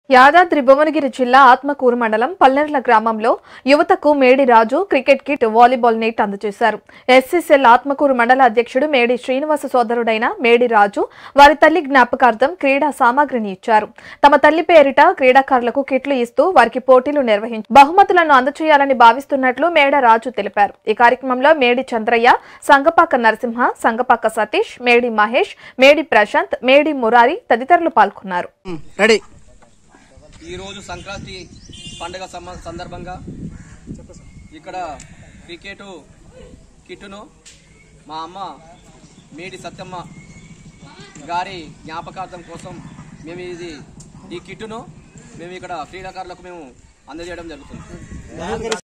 యాదాద్రి భువనగిరి జిల్లా ఆత్మకూరు మండలం పల్లెర్ల గ్రామంలో యువతకు Medi Raju cricket kit volleyball net S C cell ఎస్సీసెల్ ఆత్మకూరు మండల అధ్యక్షుడు మేడి శ్రీనివాస సోదరుడైన మేడి రాజు వారి తల్లి జ్ఞాపకార్థం క్రీడా సామాగ్రిని ఇచ్చారు తమ తల్లి పేరిట క్రీడాకారులకు కిట్లు ఇస్తూ వారికి పోటీలు నిర్వహించి బహుమతులను అందజేయాలని భావిస్తున్నట్లు మేడ రాజు తెలిపారు ఈ కార్యక్రమంలో మేడి చంద్రయ్య సంగపాక నరసింహ సంగపాక సతీష్ మేడి మహేష్ మేడి ప్రశాంత్ మేడి మురారి తదితరులు పాల్గొన్నారు రెడీ ఈరోజు సంక్రాంతి పండుగ సమ- సందర్భంగా ఇక్కడ క్రికెట్ కిట్టును మా అమ్మ మేడి సత్యమ్మ గారి జ్ఞాపకార్థం కోసం మేము ఇది ఈ కిట్టును మేము ఇక్కడ క్రీడాకారులకు మేము అందజేయడం జరుగుతుంది